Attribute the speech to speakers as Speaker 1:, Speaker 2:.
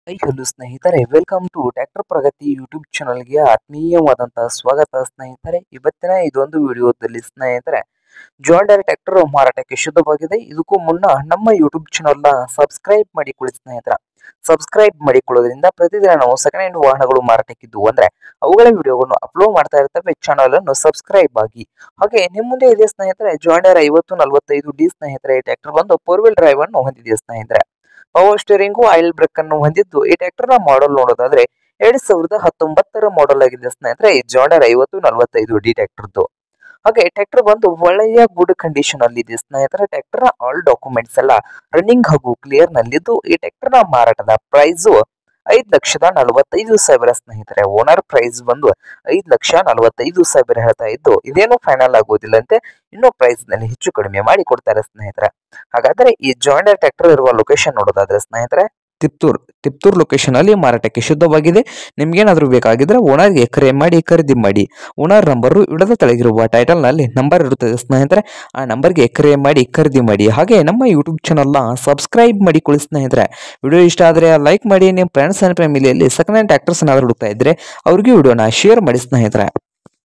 Speaker 1: high hello ಸ್ನೇಹಿತರೆ welcome to tractor Pragati YouTube ಚಾನಲ್ಗೆ ಆತ್ಮೀಯವಾದಂತಹ ಸ್ವಾಗತ ಸ್ನೇಹಿತರೆ ಇವತ್ತಿನ ಇದೊಂದು ವಿಡಿಯೋದಲ್ಲಿ ಸ್ನೇಹಿತರೆ ಜಾಂಡರ್ ಟ್ರ್ಯಾಕ್ಟರ್ ಮಾರಾಟಕ್ಕೆ ಶುದ್ಧವಾಗಿದೆ ಇದಕ್ಕೂ ಮುನ್ನ ನಮ್ಮ ಯೂಟ್ಯೂಬ್ ಚಾನಲ್ನ ಸಬ್ಸ್ಕ್ರೈಬ್ ಮಾಡಿಕೊಳ್ಳಿ ಸ್ನೇಹಿತರ ಸಬ್ಸ್ಕ್ರೈಬ್ ಮಾಡಿಕೊಳ್ಳೋದ್ರಿಂದ ಪ್ರತಿದಿನ ನಾವು ಸೆಕೆಂಡ್ ಹ್ಯಾಂಡ್ ವಾಹನಗಳು ಮಾರಾಟಕ್ಕಿದ್ದು ಅಂದ್ರೆ ಅವುಗಳ ವಿಡಿಯೋಗಳನ್ನು ಅಪ್ಲೋಡ್ ಮಾಡ್ತಾ ಇರ್ತವೆ ಚಾನಲ್ ಅನ್ನು ಸಬ್ಸ್ಕ್ರೈಬ್ ಆಗಿ ಹಾಗೆ ನಿಮ್ಮ ಮುಂದೆ ಇದೆ ಸ್ನೇಹಿತರೆ ಜಾಂಡರ್ ಐವತ್ತು ನಲವತ್ತೈದು ಡಿ ಸ್ನೇಹಿತರೆ ಈ ಟ್ರ್ಯಾಕ್ಟರ್ ಬಂದು ಫೋರ್ ವೀಲ್ ಡ್ರೈವ್ ಅನ್ನು ಹೊಂದಿದೆ ಸ್ನೇಹಿತರೆ ಪವರ್ ಸ್ಟೇರಿಂಗು ಆಯಿಲ್ ಬ್ರೇಕ್ ಅನ್ನು ಹೊಂದಿದ್ದು ಈ ಟ್ರ್ಯಾಕ್ಟರ್ ನ ಮಾಡೆಲ್ ನೋಡೋದಾದ್ರೆ ಎರಡ್ ಸಾವಿರದ ಹತ್ತೊಂಬತ್ತರ ಮಾಡೆಲ್ ಆಗಿದೆ ಸ್ನೇಹಿತರೆ ಈ ಜಾಂಡರ್ ಐವತ್ತು ನಲವತ್ತೈದು ಡಿ ಟ್ರ್ಯಾಕ್ಟರ್ದು ಹಾಗೆ ಟ್ರ್ಯಾಕ್ಟರ್ ಬಂದು ಒಳ್ಳೆಯ ಗುಡ್ ಕಂಡೀಷನ್ ಅಲ್ಲಿ ಇದೆ ಸ್ನೇಹಿತರೆ ಟ್ರ್ಯಾಕ್ಟರ್ ನ ಆಲ್ ಡಾಕ್ಯುಮೆಂಟ್ಸ್ ಎಲ್ಲ ರನ್ನಿಂಗ್ ಹಾಗೂ ಕ್ಲಿಯರ್ ನಲ್ಲಿದ್ದು ಈ ಟ್ರ್ಯಾಕ್ಟರ್ ನ ಮಾರಾಟದ ಪ್ರೈಸ್ ಐದ್ ಲಕ್ಷದ ನಲವತ್ತೈದು ಸಾವಿರ ಸ್ನೇಹಿತರೆ ಓನರ್ ಪ್ರೈಸ್ ಬಂದು ಐದ್ ಲಕ್ಷ ನಲವತ್ತೈದು ಸಾವಿರ ಹೇಳ್ತಾ ಇದ್ದು ಇದೇನು ಫೈನಲ್ ಆಗೋದಿಲ್ಲಂತೆ ಇನ್ನೂ ಪ್ರೈಸ್ ನಲ್ಲಿ ಹೆಚ್ಚು ಕಡಿಮೆ ಮಾಡಿ ಕೊಡ್ತಾರೆ ಸ್ನೇಹಿತರೆ ಹಾಗಾದ್ರೆ ಈ ಜಾಯಿಂಡರ್ ಟ್ರ್ಯಾಕ್ಟರ್ ಇರುವ ಲೊಕೇಶನ್ ನೋಡೋದಾದ್ರೆ ಸ್ನೇಹಿತರೆ ತಿಪ್ತೂರ್ ತಿಪ್ತೂರ್ ಲೊಕೇಶನ್ ಅಲ್ಲಿ ಮಾರಾಟಕ್ಕೆ ಶುದ್ಧವಾಗಿದೆ ನಿಮ್ಗೇನಾದ್ರೂ ಬೇಕಾಗಿದ್ರೆ ಓನರ್ಗೆ ಕರೆ ಮಾಡಿ ಖರೀದಿ ಮಾಡಿ ಓನರ್ ನಂಬರ್ ಇಡದ ತೆಳಗಿರುವ ಟೈಟಲ್ ನಲ್ಲಿ ನಂಬರ್ ಇರುತ್ತದೆ ಸ್ನೇಹಿತರೆ ಆ ನಂಬರ್ಗೆ ಕರೆ ಮಾಡಿ ಖರೀದಿ ಮಾಡಿ ಹಾಗೆ ನಮ್ಮ ಯೂಟ್ಯೂಬ್ ಚಾನಲ್ನ ಸಬ್ಸ್ಕ್ರೈಬ್ ಮಾಡಿಕೊಳ್ಳಿ ಸ್ನೇಹಿತರೆ ವಿಡಿಯೋ ಇಷ್ಟ ಆದರೆ ಲೈಕ್ ಮಾಡಿ ನಿಮ್ಮ ಫ್ರೆಂಡ್ಸ್ ಅಂಡ್ ಫ್ಯಾಮಿಲಿಯಲ್ಲಿ ಸೆಕೆಂಡ್ ಹ್ಯಾಂಡ್ ಟ್ರ್ಯಾಕ್ಟರ್ಸ್ ಏನಾದ್ರು ಹುಡುಕ್ತಾ ಇದ್ರೆ ಅವ್ರಿಗೆ ವಿಡಿಯೋನ ಶೇರ್ ಮಾಡಿ ಸ್ನೇಹಿತರೆ